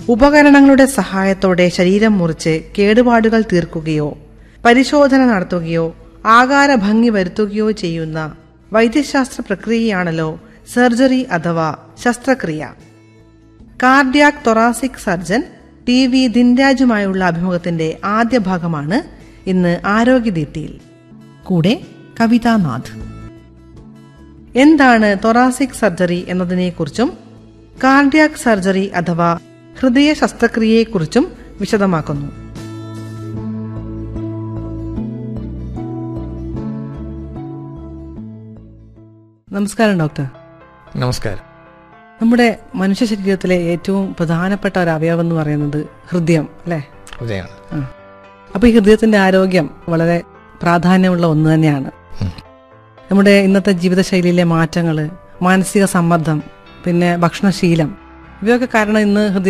ഉപകരണങ്ങളുടെ സഹായത്തോടെ ശരീരം മുറിച്ച് കേടുപാടുകൾ തീർക്കുകയോ പരിശോധന നടത്തുകയോ ആകാര ഭംഗി വരുത്തുകയോ ചെയ്യുന്ന വൈദ്യശാസ്ത്ര പ്രക്രിയയാണല്ലോ സർജറി അഥവാ ശസ്ത്രക്രിയ cardiac thoracic surgeon T V ദിൻരാജുമായുള്ള അഭിമുഖത്തിന്റെ ആദ്യ ഭാഗമാണ് ഇന്ന് ആരോഗ്യദീപ്തിയിൽ കൂടെ കവിതാനാഥ് എന്താണ് തൊറാസിക് സർജറി എന്നതിനെക്കുറിച്ചും കാർഡിയാക് സർജറി അഥവാ ഹൃദയ ശസ്ത്രക്രിയയെക്കുറിച്ചും വിശദമാക്കുന്നു നമസ്കാരം ഡോക്ടർ നമസ്കാരം നമ്മുടെ മനുഷ്യ ശരീരത്തിലെ ഏറ്റവും പ്രധാനപ്പെട്ട ഒരു അവയവം എന്ന് പറയുന്നത് ഹൃദയം അല്ലേ ഹൃദയമാണ് ആ. അപ്പൊ ഈ ഹൃദയത്തിന്റെ ആരോഗ്യം വളരെ പ്രാധാന്യമുള്ള ഒന്ന് തന്നെയാണ് ഉം. നമ്മുടെ ഇന്നത്തെ ജീവിതശൈലിയിലെ മാറ്റങ്ങൾ മാനസിക സമ്മർദ്ദം പിന്നെ ഭക്ഷണശീലം ഇവയൊക്കെ കാരണം ഇന്ന് ഹൃദയ